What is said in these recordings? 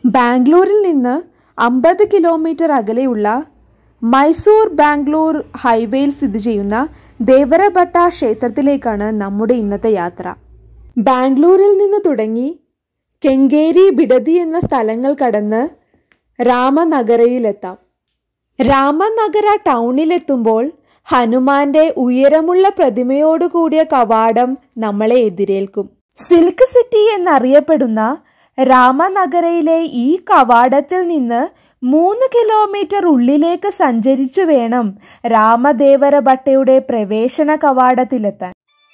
ബാംഗ്ലൂരിൽ നിന്ന് അമ്പത് കിലോമീറ്റർ അകലെയുള്ള മൈസൂർ ബാംഗ്ലൂർ ഹൈവേയിൽ സ്ഥിതി ചെയ്യുന്ന ദേവരഭട്ട ക്ഷേത്രത്തിലേക്കാണ് നമ്മുടെ ഇന്നത്തെ യാത്ര ബാംഗ്ലൂരിൽ നിന്ന് തുടങ്ങി കെങ്കേരി ബിഡതി എന്ന സ്ഥലങ്ങൾ കടന്ന് രാമനഗരയിലെത്താം രാമനഗര ടൗണിലെത്തുമ്പോൾ ഹനുമാന്റെ ഉയരമുള്ള പ്രതിമയോട് കൂടിയ കവാടം നമ്മളെ എതിരേൽക്കും സിൽക്ക് സിറ്റി എന്നറിയപ്പെടുന്ന രാമനഗരയിലെ ഈ കവാടത്തിൽ നിന്ന് മൂന്ന് കിലോമീറ്റർ ഉള്ളിലേക്ക് സഞ്ചരിച്ചു വേണം രാമദേവര ഭട്ടയുടെ പ്രവേശന കവാടത്തിലെത്താൻ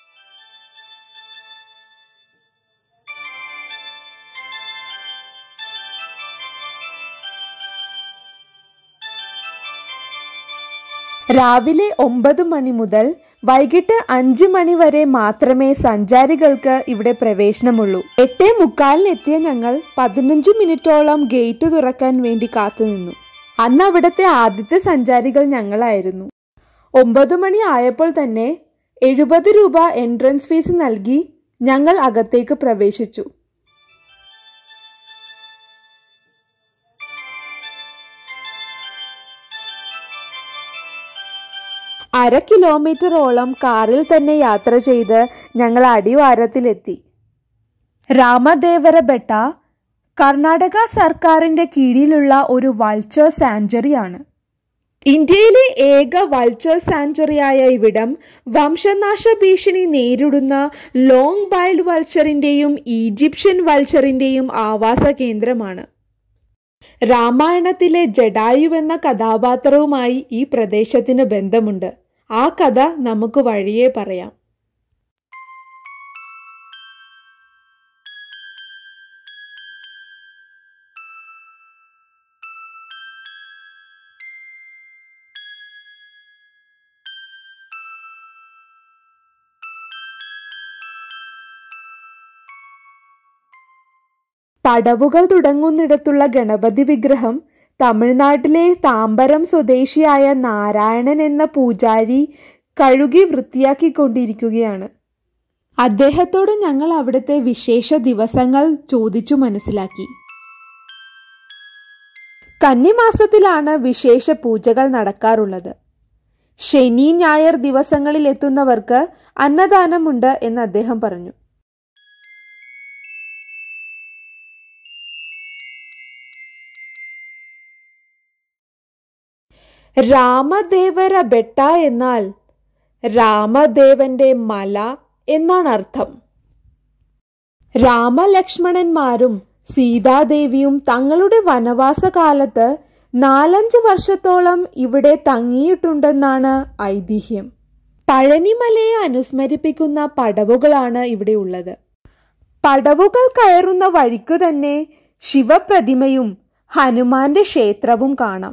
രാവിലെ ഒമ്പത് മണി മുതൽ വൈകിട്ട് അഞ്ച് മണി വരെ മാത്രമേ സഞ്ചാരികൾക്ക് ഇവിടെ പ്രവേശനമുള്ളൂ എട്ടേ മുക്കാലിന് എത്തിയ ഞങ്ങൾ പതിനഞ്ച് മിനിറ്റോളം ഗേറ്റ് തുറക്കാൻ വേണ്ടി കാത്തുനിന്നു അന്ന് അവിടുത്തെ ആദ്യത്തെ സഞ്ചാരികൾ ഞങ്ങളായിരുന്നു ഒമ്പത് മണി ആയപ്പോൾ തന്നെ എഴുപത് രൂപ എൻട്രൻസ് ഫീസ് നൽകി ഞങ്ങൾ അകത്തേക്ക് പ്രവേശിച്ചു അര കിലോമീറ്ററോളം കാറിൽ തന്നെ യാത്ര ചെയ്ത് ഞങ്ങൾ അടിവാരത്തിലെത്തി രാമദേവര ബെട്ട കർണാടക സർക്കാരിന്റെ കീഴിലുള്ള ഒരു വൾച്ചർ സാഞ്ചുറിയാണ് ഇന്ത്യയിലെ ഏക വൾച്ചർ സാഞ്ചുറിയായ ഇവിടം വംശനാശ ഭീഷണി നേരിടുന്ന ലോങ് ബൈൽഡ് വൾച്ചറിന്റെയും ഈജിപ്ഷ്യൻ വൾച്ചറിന്റെയും ആവാസ കേന്ദ്രമാണ് രാമായണത്തിലെ ജഡായു എന്ന കഥാപാത്രവുമായി ഈ പ്രദേശത്തിന് ബന്ധമുണ്ട് ആ കഥ നമുക്ക് വഴിയേ പറയാം പടവുകൾ തുടങ്ങുന്നിടത്തുള്ള ഗണപതി വിഗ്രഹം തമിഴ്നാട്ടിലെ താമ്പരം സ്വദേശിയായ നാരായണൻ എന്ന പൂജാരി കഴുകി വൃത്തിയാക്കിക്കൊണ്ടിരിക്കുകയാണ് അദ്ദേഹത്തോട് ഞങ്ങൾ അവിടുത്തെ വിശേഷ ദിവസങ്ങൾ ചോദിച്ചു മനസ്സിലാക്കി കന്നിമാസത്തിലാണ് വിശേഷ പൂജകൾ നടക്കാറുള്ളത് ശനി ഞായർ ദിവസങ്ങളിൽ എത്തുന്നവർക്ക് അന്നദാനമുണ്ട് എന്ന് അദ്ദേഹം പറഞ്ഞു രാമദേവര ബെട്ട എന്നാൽ രാമദേവന്റെ മല എന്നാണ് അർത്ഥം രാമലക്ഷ്മണന്മാരും സീതാദേവിയും തങ്ങളുടെ വനവാസകാലത്ത് നാലഞ്ച് വർഷത്തോളം ഇവിടെ തങ്ങിയിട്ടുണ്ടെന്നാണ് ഐതിഹ്യം പഴനിമലയെ അനുസ്മരിപ്പിക്കുന്ന പടവുകളാണ് ഇവിടെ ഉള്ളത് പടവുകൾ കയറുന്ന വഴിക്കു തന്നെ ശിവപ്രതിമയും ഹനുമാന്റെ ക്ഷേത്രവും കാണാം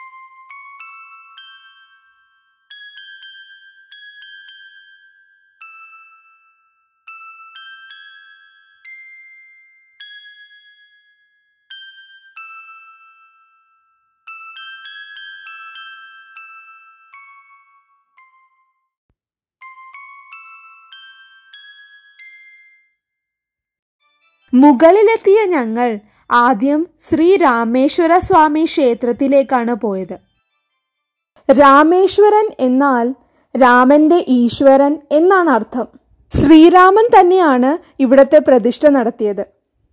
മുകളിലെത്തിയ ഞങ്ങൾ ആദ്യം ശ്രീ രാമേശ്വര സ്വാമി ക്ഷേത്രത്തിലേക്കാണ് പോയത് രാമേശ്വരൻ എന്നാൽ രാമന്റെ ഈശ്വരൻ എന്നാണ് അർത്ഥം ശ്രീരാമൻ തന്നെയാണ് ഇവിടത്തെ പ്രതിഷ്ഠ നടത്തിയത്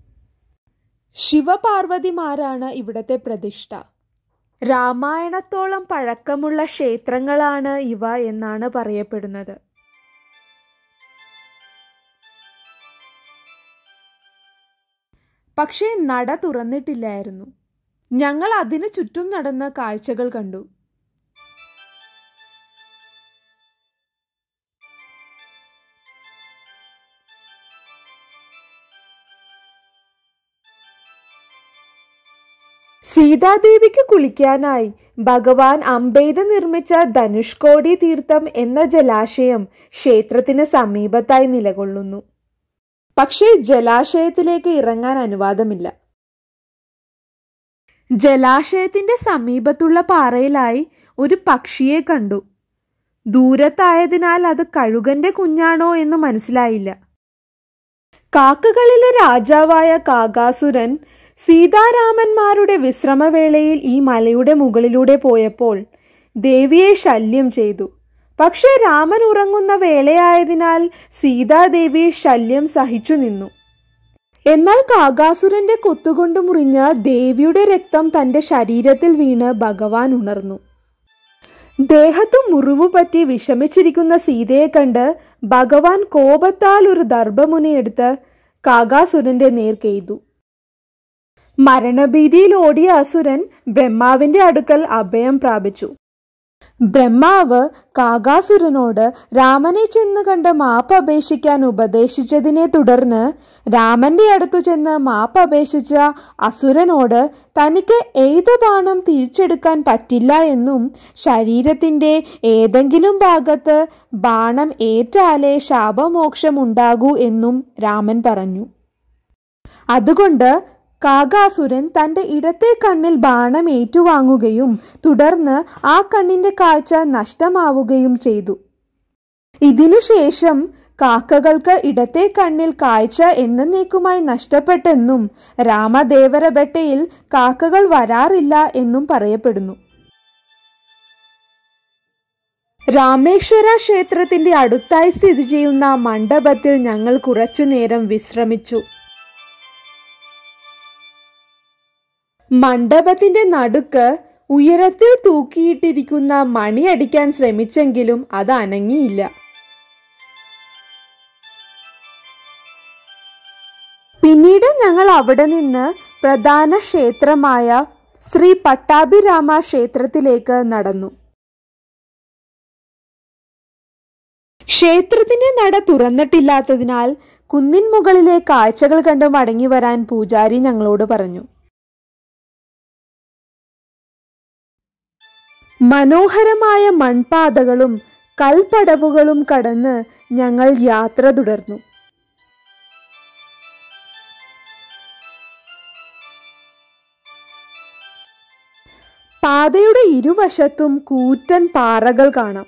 ശിവപാർവതിമാരാണ് ഇവിടത്തെ പ്രതിഷ്ഠ രാമായണത്തോളം പഴക്കമുള്ള ക്ഷേത്രങ്ങളാണ് ഇവ എന്നാണ് പറയപ്പെടുന്നത് പക്ഷേ നട തുറന്നിട്ടില്ലായിരുന്നു ഞങ്ങൾ അതിനു ചുറ്റും നടന്ന കാഴ്ചകൾ കണ്ടു സീതാദേവിക്ക് കുളിക്കാനായി ഭഗവാൻ അംബേദ് നിർമ്മിച്ച ധനുഷ്കോടി തീർത്ഥം എന്ന ജലാശയം ക്ഷേത്രത്തിന് സമീപത്തായി നിലകൊള്ളുന്നു പക്ഷേ ജലാശയത്തിലേക്ക് ഇറങ്ങാൻ അനുവാദമില്ല ജലാശയത്തിന്റെ സമീപത്തുള്ള പാറയിലായി ഒരു പക്ഷിയെ കണ്ടു ദൂരത്തായതിനാൽ അത് കഴുകന്റെ കുഞ്ഞാണോ എന്ന് മനസ്സിലായില്ല കാക്കകളിലെ രാജാവായ കാകാസുരൻ സീതാരാമന്മാരുടെ വിശ്രമവേളയിൽ ഈ മലയുടെ മുകളിലൂടെ പോയപ്പോൾ ദേവിയെ ശല്യം ചെയ്തു പക്ഷേ രാമൻ ഉറങ്ങുന്ന വേളയായതിനാൽ സീതാദേവി ശല്യം സഹിച്ചു നിന്നു എന്നാൽ കാകാസുരന്റെ കുത്തുകൊണ്ട് മുറിഞ്ഞ ദേവിയുടെ രക്തം തന്റെ ശരീരത്തിൽ വീണ് ഭഗവാൻ ഉണർന്നു ദേഹത്തു മുറിവു പറ്റി വിഷമിച്ചിരിക്കുന്ന സീതയെ കണ്ട് ഭഗവാൻ കോപത്താൽ ഒരു ദർഭമുനയെടുത്ത് കാകാസുരന്റെ നേർക്കെയ്തു മരണഭീതിയിൽ ഓടിയ അസുരൻ ബ്രഹ്മാവിന്റെ അടുക്കൽ അഭയം പ്രാപിച്ചു ബ്രഹ്മാവ് കാകാസുരനോട് രാമനെ ചെന്ന് കണ്ട് മാപ്പ് അപേക്ഷിക്കാൻ ഉപദേശിച്ചതിനെ തുടർന്ന് രാമന്റെ അടുത്തു ചെന്ന് മാപ്പ് അപേക്ഷിച്ച അസുരനോട് തനിക്ക് ഏത് ബാണം തിരിച്ചെടുക്കാൻ പറ്റില്ല എന്നും ശരീരത്തിന്റെ ഏതെങ്കിലും ഭാഗത്ത് ബാണം ഏറ്റാലേ ശാപമോക്ഷം ഉണ്ടാകൂ എന്നും രാമൻ പറഞ്ഞു അതുകൊണ്ട് കാകാസുരൻ തന്റെ ഇടത്തെ കണ്ണിൽ ബാണം ഏറ്റുവാങ്ങുകയും തുടർന്ന് ആ കണ്ണിന്റെ കാഴ്ച നഷ്ടമാവുകയും ചെയ്തു ഇതിനുശേഷം കാക്കകൾക്ക് ഇടത്തെ കണ്ണിൽ കാഴ്ച എന്നേക്കുമായി നഷ്ടപ്പെട്ടെന്നും രാമദേവരബെട്ടയിൽ കാക്കകൾ വരാറില്ല എന്നും പറയപ്പെടുന്നു രാമേശ്വര ക്ഷേത്രത്തിന്റെ അടുത്തായി സ്ഥിതി ചെയ്യുന്ന മണ്ഡപത്തിൽ ഞങ്ങൾ കുറച്ചുനേരം വിശ്രമിച്ചു മണ്ഡപത്തിന്റെ നടുക്ക് ഉയരത്തിൽ തൂക്കിയിട്ടിരിക്കുന്ന മണി അടിക്കാൻ ശ്രമിച്ചെങ്കിലും അത് അനങ്ങിയില്ല പിന്നീട് ഞങ്ങൾ അവിടെ നിന്ന് പ്രധാന ക്ഷേത്രമായ ശ്രീ പട്ടാഭിരാമ ക്ഷേത്രത്തിലേക്ക് നടന്നു ക്ഷേത്രത്തിന്റെ നട തുറന്നിട്ടില്ലാത്തതിനാൽ കുന്നിൻ മുകളിലെ കാഴ്ചകൾ കണ്ട് മടങ്ങി വരാൻ പൂജാരി ഞങ്ങളോട് പറഞ്ഞു മനോഹരമായ മൺപാതകളും കൽപ്പടവുകളും കടന്ന് ഞങ്ങൾ യാത്ര തുടർന്നു പാതയുടെ ഇരുവശത്തും കൂറ്റൻ പാറകൾ കാണാം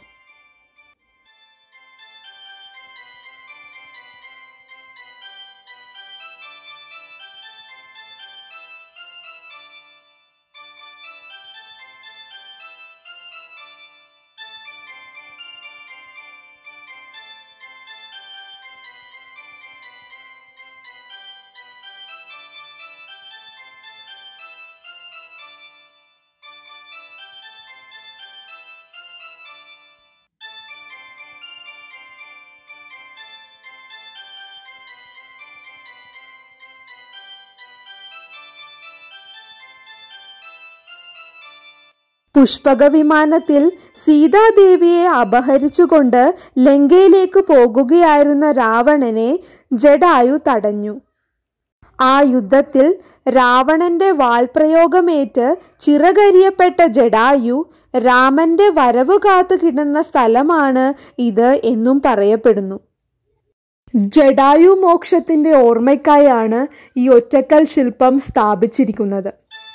പുഷ്പക വിമാനത്തിൽ സീതാദേവിയെ അപഹരിച്ചുകൊണ്ട് ലങ്കയിലേക്ക് പോകുകയായിരുന്ന രാവണനെ ജഡായു തടഞ്ഞു ആ യുദ്ധത്തിൽ രാവണന്റെ വാൾപ്രയോഗമേറ്റ് ചിറകരിയപ്പെട്ട ജഡായു രാമന്റെ വരവ് കാത്തു കിടന്ന സ്ഥലമാണ് ഇത് എന്നും പറയപ്പെടുന്നു ജഡായു മോക്ഷത്തിന്റെ ഓർമ്മയ്ക്കായാണ് ഈ ഒറ്റക്കൽ ശില്പം സ്ഥാപിച്ചിരിക്കുന്നത്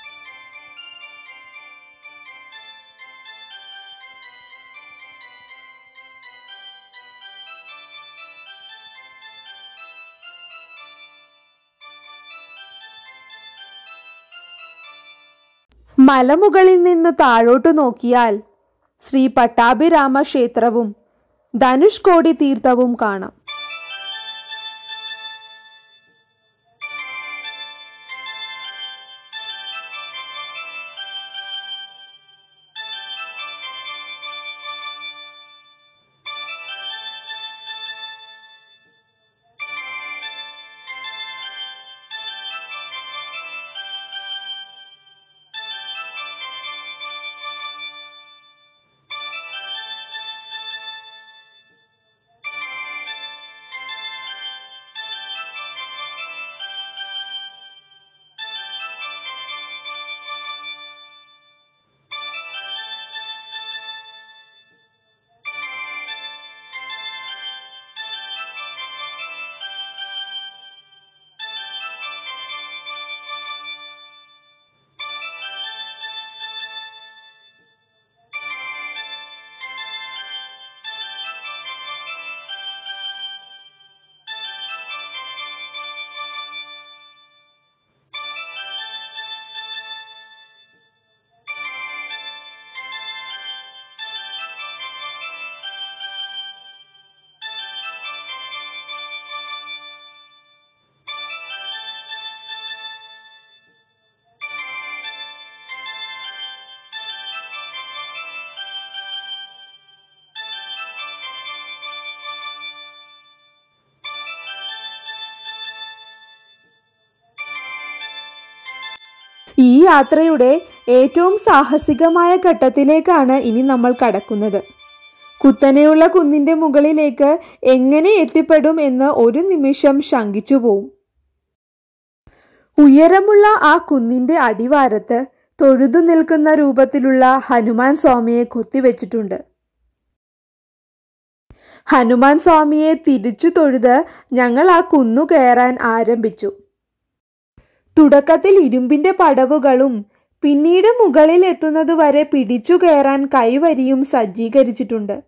മലമുകളിൽ നിന്ന് താഴോട്ടു നോക്കിയാൽ ശ്രീ പട്ടാഭിരാമ ക്ഷേത്രവും ധനുഷ്കോടി തീർത്ഥവും കാണാം ഈ യാത്രയുടെ ഏറ്റവും സാഹസികമായ ഘട്ടത്തിലേക്കാണ് ഇനി നമ്മൾ കടക്കുന്നത് കുത്തനെയുള്ള കുന്നിന്റെ മുകളിലേക്ക് എങ്ങനെ എത്തിപ്പെടും എന്ന് ഒരു നിമിഷം ശങ്കിച്ചു പോവും ഉയരമുള്ള ആ കുന്നിന്റെ അടിവാരത്ത് തൊഴുതു നിൽക്കുന്ന രൂപത്തിലുള്ള ഹനുമാൻ സ്വാമിയെ കൊത്തിവെച്ചിട്ടുണ്ട് ഹനുമാൻ സ്വാമിയെ തിരിച്ചു തൊഴുത് ഞങ്ങൾ ആ കുന്നു കയറാൻ ആരംഭിച്ചു തുടക്കത്തിൽ ഇരുമ്പിന്റെ പടവുകളും പിന്നീട് മുകളിൽ എത്തുന്നതുവരെ പിടിച്ചു കയറാൻ കൈവരിയും സജ്ജീകരിച്ചിട്ടുണ്ട്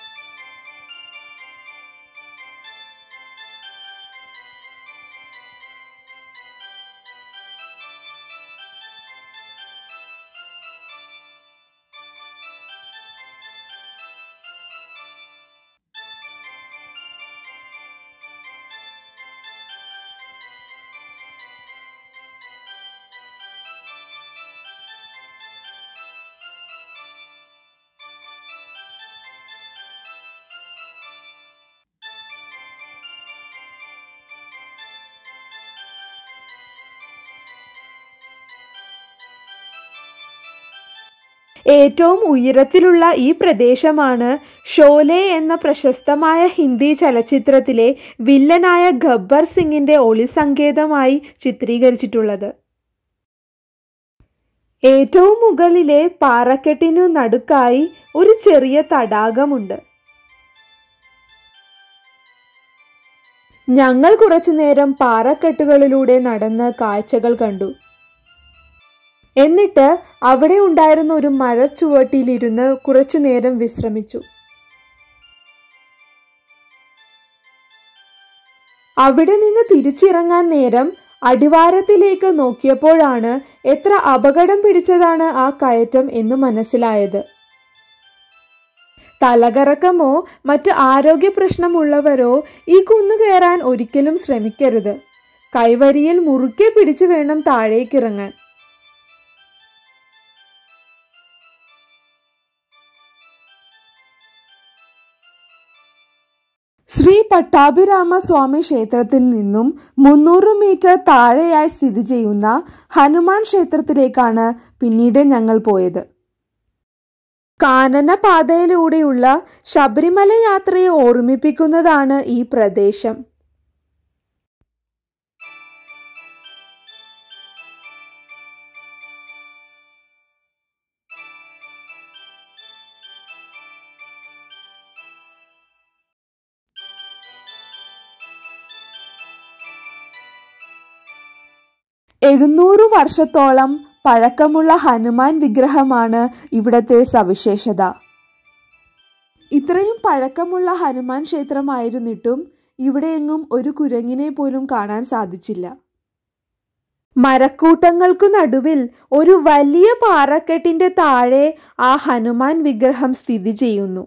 ഏറ്റവും ഉയരത്തിലുള്ള ഈ പ്രദേശമാണ് ഷോലെ എന്ന പ്രശസ്തമായ ഹിന്ദി ചലച്ചിത്രത്തിലെ വില്ലനായ ഗബ്ബർ സിംഗിന്റെ ഒളിസങ്കേതമായി ചിത്രീകരിച്ചിട്ടുള്ളത് ഏറ്റവും മുകളിലെ പാറക്കെട്ടിനു നടുക്കായി ഒരു ചെറിയ തടാകമുണ്ട് ഞങ്ങൾ കുറച്ചുനേരം പാറക്കെട്ടുകളിലൂടെ നടന്ന് കാഴ്ചകൾ കണ്ടു എന്നിട്ട് അവിടെ ഉണ്ടായിരുന്ന ഒരു മഴച്ചുവട്ടിലിരുന്ന് കുറച്ചു നേരം വിശ്രമിച്ചു അവിടെ നിന്ന് തിരിച്ചിറങ്ങാൻ നേരം അടിവാരത്തിലേക്ക് നോക്കിയപ്പോഴാണ് എത്ര അപകടം പിടിച്ചതാണ് ആ കയറ്റം എന്ന് മനസ്സിലായത് തലകറക്കമോ മറ്റ് ആരോഗ്യ പ്രശ്നമുള്ളവരോ ഈ കുന്നു കയറാൻ ഒരിക്കലും ശ്രമിക്കരുത് കൈവരിയിൽ മുറുക്കെ പിടിച്ചു വേണം താഴേക്കിറങ്ങാൻ ശ്രീ പട്ടാഭിരാമ സ്വാമി ക്ഷേത്രത്തിൽ നിന്നും മുന്നൂറ് മീറ്റർ താഴെയായി സ്ഥിതി ചെയ്യുന്ന ഹനുമാൻ ക്ഷേത്രത്തിലേക്കാണ് പിന്നീട് ഞങ്ങൾ പോയത് കാനന പാതയിലൂടെയുള്ള ശബരിമല യാത്രയെ ഓർമ്മിപ്പിക്കുന്നതാണ് ഈ പ്രദേശം എഴുന്നൂറ് വർഷത്തോളം പഴക്കമുള്ള ഹനുമാൻ വിഗ്രഹമാണ് ഇവിടത്തെ സവിശേഷത ഇത്രയും പഴക്കമുള്ള ഹനുമാൻ ക്ഷേത്രമായിരുന്നിട്ടും ഇവിടെയെങ്ങും ഒരു കുരങ്ങിനെ പോലും കാണാൻ സാധിച്ചില്ല മരക്കൂട്ടങ്ങൾക്കു നടുവിൽ ഒരു വലിയ പാറക്കെട്ടിന്റെ താഴെ ആ ഹനുമാൻ വിഗ്രഹം സ്ഥിതി ചെയ്യുന്നു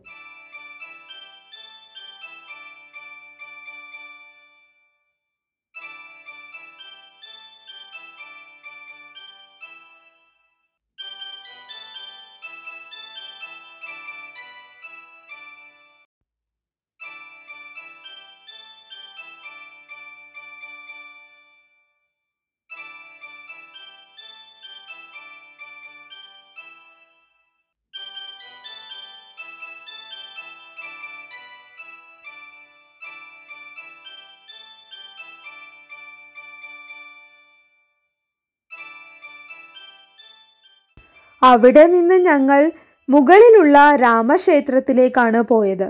അവിടെ നിന്ന് ഞങ്ങൾ മുകളിലുള്ള രാമക്ഷേത്രത്തിലേക്കാണ് പോയത്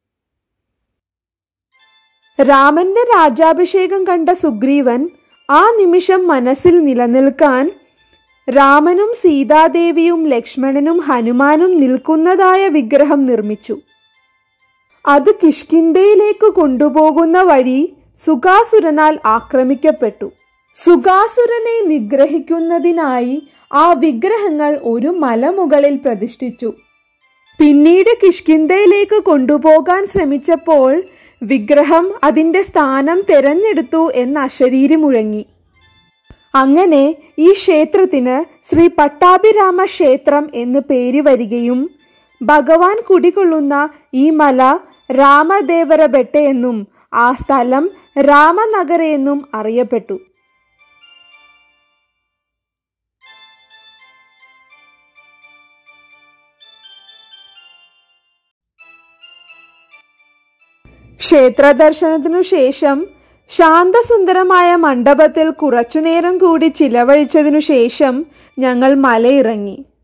രാമന്റെ രാജാഭിഷേകം കണ്ട സുഗ്രീവൻ ആ നിമിഷം മനസ്സിൽ നിലനിൽക്കാൻ രാമനും സീതാദേവിയും ലക്ഷ്മണനും ഹനുമാനും നിൽക്കുന്നതായ വിഗ്രഹം നിർമ്മിച്ചു അത് കിഷ്കിന്ധയിലേക്ക് കൊണ്ടുപോകുന്ന വഴി സുഖാസുരനാൽ ആക്രമിക്കപ്പെട്ടു സുഖാസുരനെ നിഗ്രഹിക്കുന്നതിനായി ആ വിഗ്രഹങ്ങൾ ഒരു മലമുകളിൽ പ്രതിഷ്ഠിച്ചു പിന്നീട് കിഷ്കിന്ധയിലേക്ക് കൊണ്ടുപോകാൻ ശ്രമിച്ചപ്പോൾ വിഗ്രഹം അതിന്റെ സ്ഥാനം തെരഞ്ഞെടുത്തു എന്ന് അശരീരി മുഴങ്ങി അങ്ങനെ ഈ ക്ഷേത്രത്തിന് ശ്രീ പട്ടാഭിരാമ ക്ഷേത്രം എന്ന് പേര് വരികയും ഭഗവാൻ കുടികൊള്ളുന്ന ഈ മല രാമദേവരബെട്ട എന്നും ആ സ്ഥലം രാമനഗര എന്നും അറിയപ്പെട്ടു ക്ഷേത്ര ദർശനത്തിനു ശേഷം ശാന്തസുന്ദരമായ മണ്ഡപത്തിൽ കുറച്ചുനേരം കൂടി ചിലവഴിച്ചതിനു ശേഷം ഞങ്ങൾ മലയിറങ്ങി